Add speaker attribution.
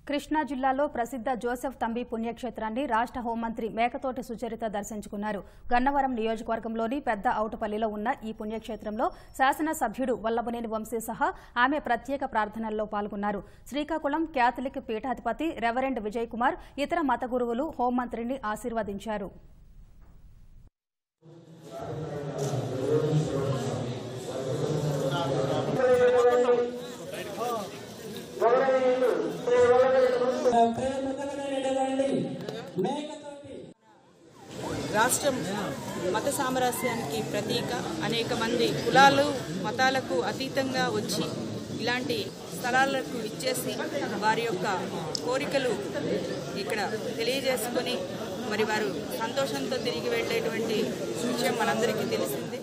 Speaker 1: కృష్ణా జిల్లాలో ప్రసిద్ధ జోసెఫ్ తంబి పుణ్యక్షేత్రాన్ని రాష్ట్ర హోంమంత్రి మేకతోటి సుచరిత దర్శించుకున్నారు గన్నవరం నియోజకవర్గంలోని పెద్ద ఔటపల్లిలో ఉన్న ఈ పుణ్యక్షేత్రంలో శాసనసభ్యుడు వల్లభనేని వంశీ సహా ఆమె ప్రత్యేక ప్రార్థనల్లో పాల్గొన్నారు శ్రీకాకుళం క్యాథలిక్ పీఠాధిపతి రెవరెండ్ విజయ్ కుమార్ ఇతర మత గురువులు హోంమంత్రిని ఆశీర్వదించారు
Speaker 2: ప్రేమకరమైనటువంటి మేకతోటి
Speaker 3: రాష్ట్రం మత సామరస్యానికి ప్రతీక అనేక మంది కులాలు మతాలకు అతీతంగా వచ్చి ఇలాంటి స్థలాలకు ఇచ్చేసి వారి యొక్క కోరికలు ఇక్కడ తెలియజేసుకొని మరి వారు సంతోషంతో తిరిగి వెళ్ళేటువంటి విషయం మనందరికీ తెలిసింది